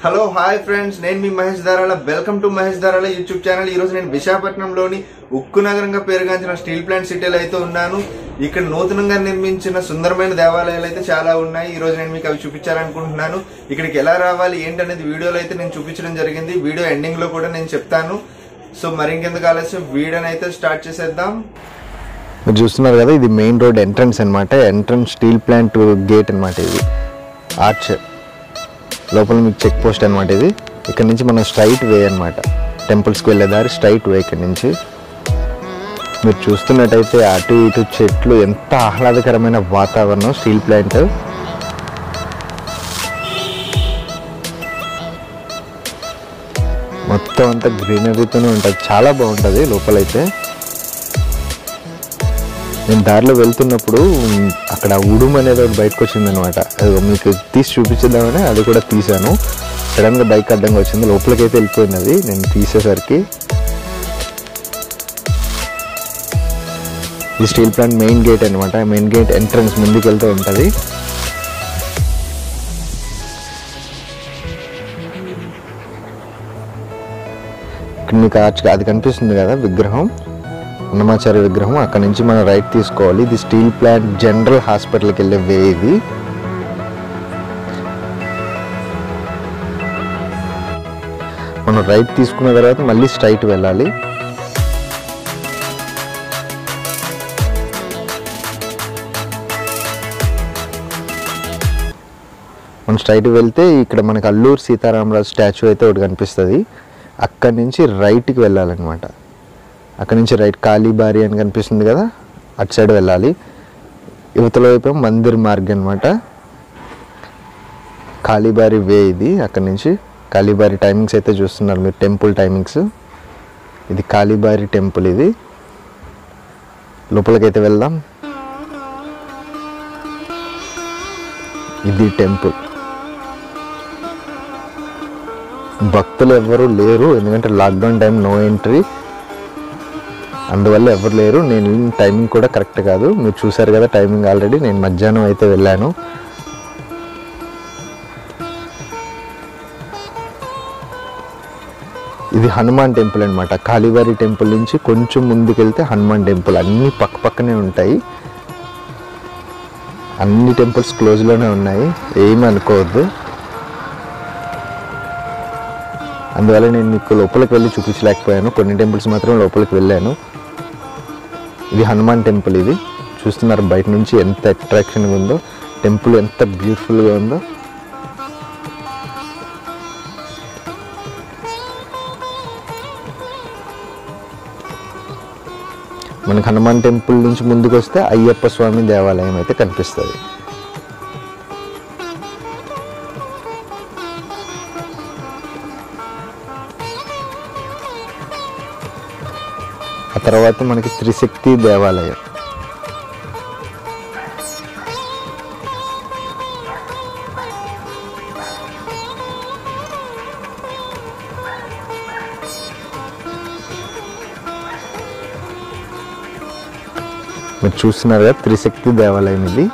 hello hi friends నేను మీ Mahesh Dharala welcome to Mahesh Dharala YouTube channel ఈ రోజు నేను విశాఖపట్నంలోని ఉక్కు నగరంగా పేరుగాంచిన స్టీల్ ప్లాంట్ సిటీలో అయితే ఉన్నాను ఇక్కడ నూతనంగా నిర్మించిన సుందరమైన దేవాలయాలు అయితే చాలా ఉన్నాయి ఈ రోజు నేను మీకు అవి చూపించాలనుకుంటున్నాను ఇక్కడికి ఎలా రావాలి ఏంటనేది వీడియోలో అయితే నేను చూపించడం జరిగింది వీడియో ఎండింగ్ లో కూడా నేను చెప్తాను సో మరి ఇంకెందుకు ఆలస్యం వీడియోని అయితే స్టార్ట్ చేసేద్దాం మీరు చూస్తున్నారు కదా ఇది మెయిన్ రోడ్ ఎంట్రన్స్ అనమాట ఎంట్రన్స్ స్టీల్ ప్లాంట్ గేట్ అనమాట ఇది ఆర్చ్ లోపల మీకు చెక్ పోస్ట్ అనమాట ఇది ఇక్కడ నుంచి మనం స్ట్రైట్ వే అనమాట టెంపుల్స్కి వెళ్ళే దారి స్ట్రైట్ వే ఇక్కడ నుంచి మీరు చూస్తున్నట్టయితే అటు ఇటు చెట్లు ఎంత ఆహ్లాదకరమైన వాతావరణం స్టీల్ ప్లాంట్ మొత్తం అంతా గ్రీనరీతోనే ఉంటుంది చాలా బాగుంటుంది లోపలైతే నేను దారిలో వెళ్తున్నప్పుడు ఉమ్, అక్కడ ఉడుము అనేది ఒకటి బయటకు వచ్చింది అనమాట మీకు తీసి చూపించేద్దామని అది కూడా తీసాను సడన్గా బైక్ అడ్డంగా వచ్చింది లోపలికి అయితే వెళ్ళిపోయింది అది నేను తీసేసరికి ఈ స్టీల్ ప్లాంట్ మెయిన్ గేట్ అనమాట మెయిన్ గేట్ ఎంట్రన్స్ ముందుకు వెళ్తూ ఉంటుంది ఇక్కడ మీకు ఆర్చ్ అది కనిపిస్తుంది కదా విగ్రహం అన్నమాచార్య విగ్రహం అక్కడ నుంచి మనం రైట్ తీసుకోవాలి ఇది స్టీల్ ప్లాంట్ జనరల్ హాస్పిటల్కి వెళ్ళే వే ఇది మనం రైట్ తీసుకున్న తర్వాత మళ్ళీ స్ట్రైట్ వెళ్ళాలి మనం స్ట్రైట్ వెళ్తే ఇక్కడ మనకి అల్లూరు సీతారామరాజు స్టాచ్యూ అయితే ఒకటి కనిపిస్తుంది అక్కడి నుంచి రైట్కి వెళ్ళాలన్నమాట అక్కడ నుంచి రైట్ కాళీబారి అని కనిపిస్తుంది కదా అటు సైడ్ వెళ్ళాలి యువతల వైపు ఏమో మందిర్ మార్గ్ అనమాట కాళీబారి వే ఇది అక్కడ నుంచి కాళీబారి టైమింగ్స్ అయితే చూస్తున్నారు మీరు టెంపుల్ టైమింగ్స్ ఇది కాళీబారి టెంపుల్ ఇది లోపలికైతే వెళ్దాం ఇది టెంపుల్ భక్తులు ఎవ్వరూ లేరు ఎందుకంటే లాక్డౌన్ టైం నో ఎంట్రీ అందువల్ల ఎవరు లేరు నేను వెళ్ళిన టైమింగ్ కూడా కరెక్ట్ కాదు మీరు చూసారు కదా టైమింగ్ ఆల్రెడీ నేను మధ్యాహ్నం అయితే వెళ్ళాను ఇది హనుమాన్ టెంపుల్ అనమాట కాళీవారి టెంపుల్ నుంచి కొంచెం ముందుకెళ్తే హనుమాన్ టెంపుల్ అన్నీ పక్క పక్కనే ఉంటాయి అన్ని టెంపుల్స్ క్లోజ్లోనే ఉన్నాయి ఏమి అనుకోవద్దు అందువల్ల నేను మీకు లోపలికి వెళ్ళి చూపించలేకపోయాను కొన్ని టెంపుల్స్ మాత్రం లోపలికి వెళ్ళాను ఇది హనుమాన్ టెంపుల్ ఇది చూస్తున్నారు బయట నుంచి ఎంత అట్రాక్షన్గా ఉందో టెంపుల్ ఎంత బ్యూటిఫుల్గా ఉందో మనకి హనుమాన్ టెంపుల్ నుంచి ముందుకు వస్తే అయ్యప్ప స్వామి దేవాలయం అయితే కనిపిస్తుంది ఆ తర్వాత మనకి త్రిశక్తి దేవాలయం మీరు చూస్తున్నారు కదా త్రిశక్తి దేవాలయం ఇది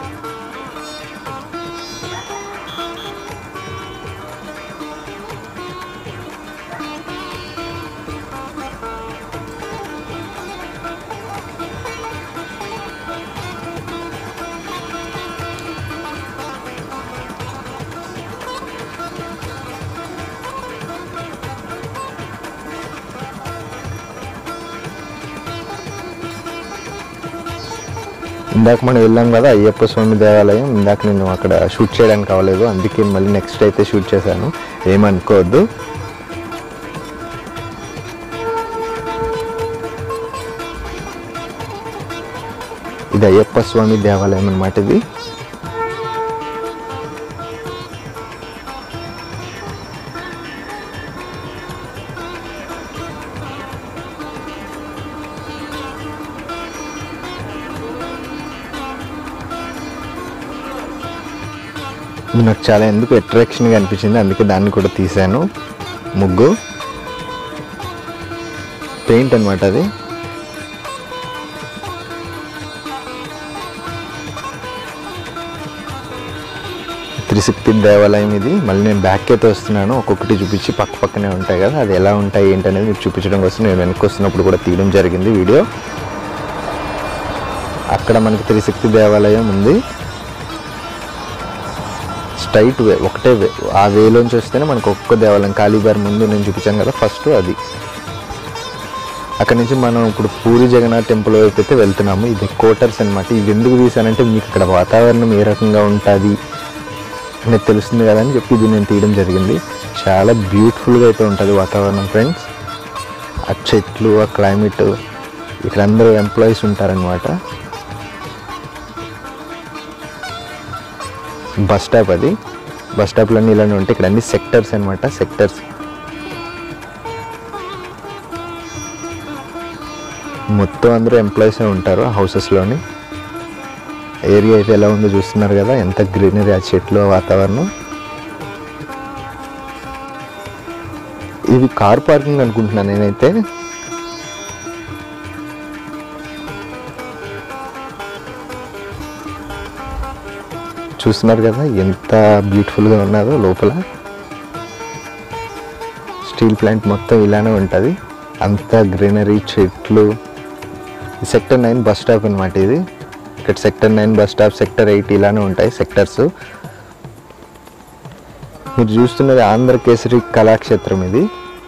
ఇందాక మనం వెళ్ళాం కదా అయ్యప్ప స్వామి దేవాలయం ఇందాక నేను అక్కడ షూట్ చేయడానికి అవ్వలేదు అందుకే మళ్ళీ నెక్స్ట్ అయితే షూట్ చేశాను ఏమనుకోవద్దు ఇది అయ్యప్ప స్వామి దేవాలయం అన్నమాట ఇది ఇది నాకు చాలా ఎందుకు అట్రాక్షన్గా అనిపించింది అందుకే దాన్ని కూడా తీశాను ముగ్గు పెయింట్ అనమాట అది త్రిశక్తి దేవాలయం ఇది మళ్ళీ నేను బ్యాక్ అయితే వస్తున్నాను ఒక్కొక్కటి చూపించి పక్క పక్కనే ఉంటాయి కదా అది ఎలా ఉంటాయి ఏంటనేది మీకు చూపించడం కోసం నేను వెనక్కి వస్తున్నప్పుడు కూడా తీయడం జరిగింది వీడియో అక్కడ మనకి త్రిశక్తి దేవాలయం ఉంది స్ట్రైట్ వే ఒకటే వే ఆ వేలోంచి వస్తేనే మనకు ఒక్క దేవాలయం కాళీబార్ ముందు నేను చూపించాను కదా ఫస్ట్ అది అక్కడ నుంచి మనం ఇప్పుడు పూరి జగన్నాథ్ టెంపుల్ వైపు అయితే వెళ్తున్నాము ఇది కోటర్స్ అనమాట ఇది ఎందుకు తీసానంటే మీకు ఇక్కడ వాతావరణం ఏ రకంగా ఉంటుంది అనేది తెలుస్తుంది కదా అని చెప్పి ఇది నేను తీయడం జరిగింది చాలా బ్యూటిఫుల్గా అయితే ఉంటుంది వాతావరణం ఫ్రెండ్స్ ఆ చెట్లు ఆ క్లైమేట్ ఇక్కడ అందరూ ఎంప్లాయీస్ ఉంటారనమాట బస్ స్టాప్ అది బస్ స్టాప్లో అన్నీ ఇలానే ఉంటాయి ఇక్కడ అన్ని సెక్టర్స్ అనమాట సెక్టర్స్ మొత్తం అందరూ ఎంప్లాయీసే ఉంటారు హౌసెస్లోని ఏరియా అయితే ఎలా ఉందో చూస్తున్నారు కదా ఎంత గ్రీనరీ ఆ చెట్లు ఆ వాతావరణం ఇది కార్ పార్కింగ్ అనుకుంటున్నాను నేనైతే చూస్తున్నారు కదా ఎంత బ్యూటిఫుల్గా ఉన్నదో లోపల స్టీల్ ప్లాంట్ మొత్తం ఇలానే ఉంటుంది అంతా గ్రీనరీ చెట్లు సెక్టర్ నైన్ బస్ స్టాప్ అనమాట ఇది ఇక్కడ sector nine bus stop sector eight ఇలానే ఉంటాయి సెక్టర్స్ మీరు చూస్తున్నది ఆంధ్ర కేసరి కళాక్షేత్రం ఇది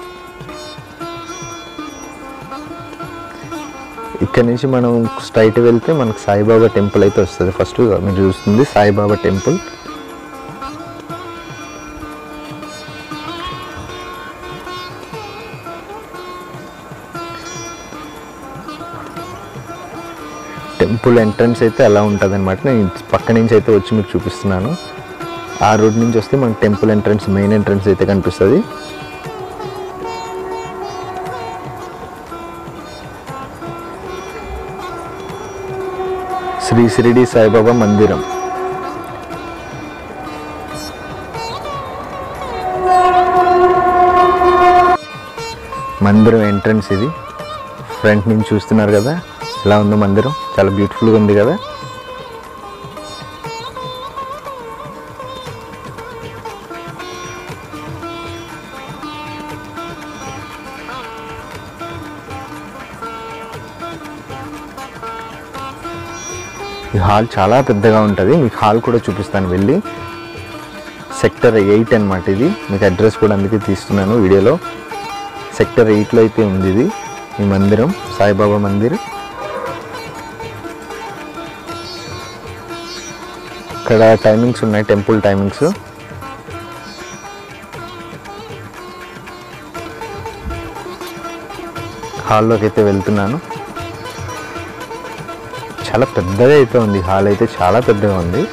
ఇక్కడ నుంచి మనం స్ట్రైట్ వెళ్తే మనకు సాయిబాబా టెంపుల్ అయితే వస్తుంది ఫస్ట్ మీరు చూస్తుంది సాయిబాబా టెంపుల్ టెంపుల్ ఎంట్రన్స్ అయితే అలా ఉంటుంది అనమాట నేను పక్క నుంచి అయితే వచ్చి మీకు చూపిస్తున్నాను ఆ రోడ్ నుంచి వస్తే మనకు టెంపుల్ ఎంట్రన్స్ మెయిన్ ఎంట్రన్స్ అయితే కనిపిస్తుంది శ్రీ షిరిడి సాయిబాబా మందిరం మందిరం ఎంట్రన్స్ ఇది ఫ్రంట్ నుంచి చూస్తున్నారు కదా ఎలా ఉందో మందిరం చాలా బ్యూటిఫుల్గా ఉంది కదా ఈ హాల్ చాలా పెద్దగా ఉంటుంది మీకు హాల్ కూడా చూపిస్తాను వెళ్ళి సెక్టర్ ఎయిట్ అన్నమాట ఇది మీకు అడ్రస్ కూడా అందుకే తీస్తున్నాను వీడియోలో సెక్టర్ ఎయిట్లో అయితే ఉంది ఇది ఈ మందిరం సాయిబాబా మందిర్ ఇక్కడ టైమింగ్స్ ఉన్నాయి టెంపుల్ టైమింగ్స్ హాల్లోకి అయితే వెళ్తున్నాను చాలా పెద్దగా అయితే ఉంది హాల్ అయితే చాలా పెద్దగా ఉంది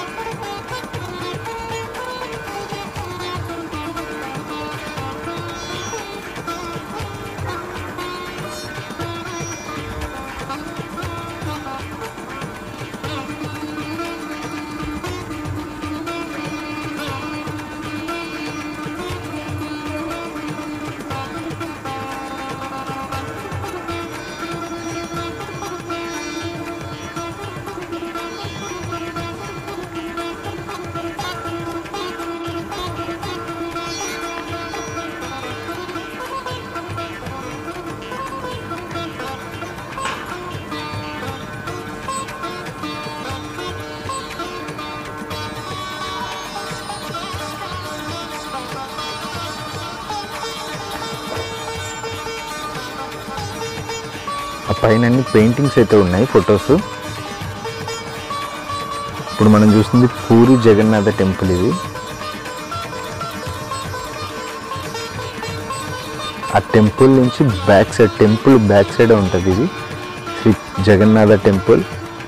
ఆ పైన అన్ని పెయింటింగ్స్ అయితే ఉన్నాయి ఫొటోస్ ఇప్పుడు మనం చూస్తుంది పూరి జగన్నాథ టెంపుల్ ఇది ఆ టెంపుల్ నుంచి back side temple back side ఉంటుంది ఇది శ్రీ జగన్నాథ టెంపుల్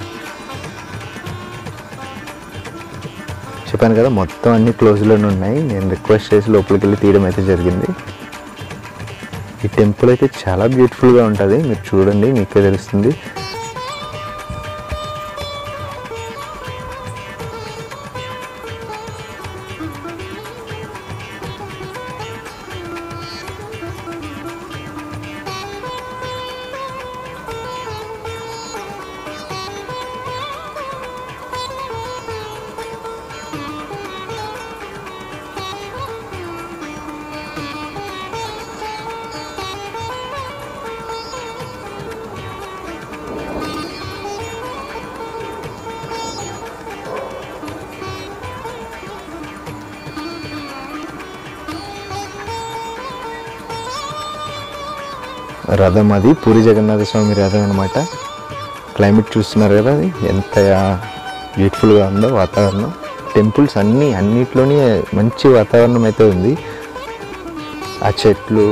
చెప్పాను కదా మొత్తం అన్ని క్లోజ్లోనే ఉన్నాయి నేను రిక్వెస్ట్ చేసి లోపలికి వెళ్ళి తీయడం అయితే జరిగింది ఈ టెంపుల్ అయితే చాలా బ్యూటిఫుల్గా ఉంటుంది మీరు చూడండి మీకే తెలుస్తుంది రథం అది పూరి జగన్నాథ స్వామి రథం అనమాట క్లైమేట్ చూస్తున్నారు కదా అది ఎంత బ్యూటిఫుల్గా ఉందో వాతావరణం టెంపుల్స్ అన్నీ అన్నిట్లోనే మంచి వాతావరణం అయితే ఉంది ఆ చెట్లు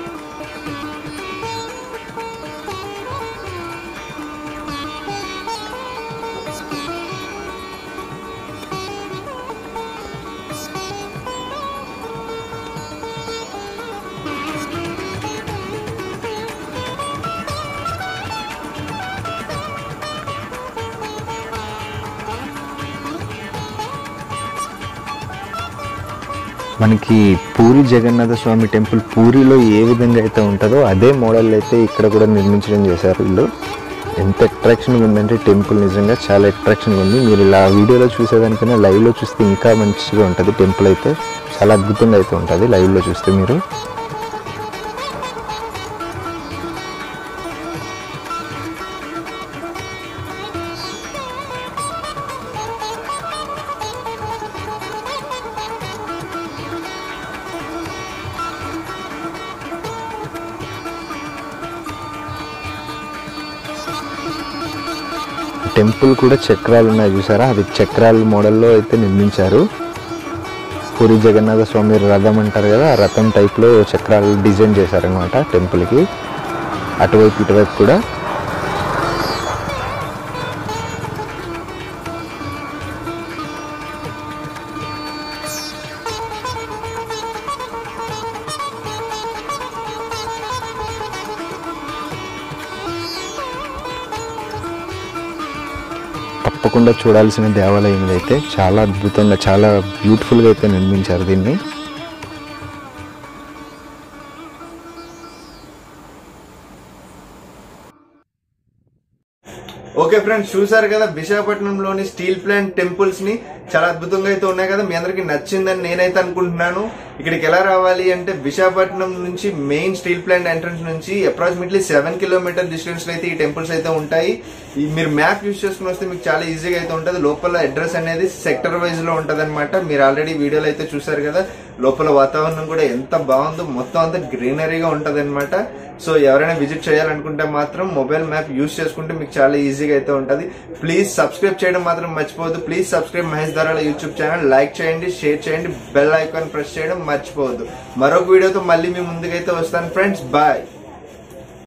మనకి పూరి జగన్నాథ స్వామి టెంపుల్ పూరిలో ఏ విధంగా అయితే ఉంటుందో అదే మోడల్ అయితే ఇక్కడ కూడా నిర్మించడం చేశారు వీళ్ళు ఎంత అట్రాక్షన్గా ఉందంటే టెంపుల్ నిజంగా చాలా అట్రాక్షన్గా ఉంది మీరు ఇలా వీడియోలో చూసేదానికన్నా లైవ్లో చూస్తే ఇంకా మంచిగా ఉంటుంది టెంపుల్ అయితే చాలా అద్భుతంగా అయితే ఉంటుంది లైవ్లో చూస్తే మీరు టెంపుల్ కూడా చక్రాలు ఉన్నాయి చూసారా అది చక్రాల మోడల్లో అయితే నిర్మించారు పూరి జగన్నాథ స్వామి రథం అంటారు కదా ఆ రథం టైప్లో చక్రాలు డిజైన్ చేశారనమాట టెంపుల్కి అటువైపు ఇటువైపు కూడా తప్పకుండా చూడాల్సిన దేవాలయం ఇదైతే చాలా అద్భుతంగా చాలా బ్యూటిఫుల్గా అయితే నిర్మించారు దీన్ని ఓకే ఫ్రెండ్స్ చూసారు కదా విశాఖపట్నంలోని స్టీల్ ప్లాంట్ టెంపుల్స్ ని చాలా అద్భుతంగా అయితే ఉన్నాయి కదా మీ అందరికి నచ్చిందని నేనైతే అనుకుంటున్నాను ఇక్కడికి ఎలా రావాలి అంటే విశాఖపట్నం నుంచి మెయిన్ స్టీల్ ప్లాంట్ ఎంట్రన్స్ నుంచి అప్రాక్సిమేట్లీ సెవెన్ కిలోమీటర్ డిస్టెన్స్ లో అయితే ఈ టెంపుల్స్ అయితే ఉంటాయి ఈ మీరు మ్యాప్ యూస్ చేసుకుని వస్తే మీకు చాలా ఈజీగా అయితే ఉంటుంది లోపల అడ్రస్ అనేది సెక్టర్ వైజ్ లో ఉంటది మీరు ఆల్రెడీ వీడియోలో అయితే చూసారు కదా లోపల వాతావరణం కూడా ఎంత బాగుందో మొత్తం అంతా గ్రీనరీగా ఉంటది సో ఎవరైనా విజిట్ చేయాలనుకుంటే మాత్రం మొబైల్ మ్యాప్ యూస్ చేసుకుంటే మీకు చాలా ఈజీగా అయితే ఉంటుంది ప్లీజ్ సబ్స్క్రైబ్ చేయడం మాత్రం మర్చిపోవద్దు please subscribe Mahesh Dharala YouTube channel like చేయండి షేర్ చేయండి బెల్ ఐకాన్ ప్రెస్ చేయడం మర్చిపోవద్దు మరొక వీడియోతో మళ్ళీ మీ ముందుకైతే వస్తాను ఫ్రెండ్స్ బాయ్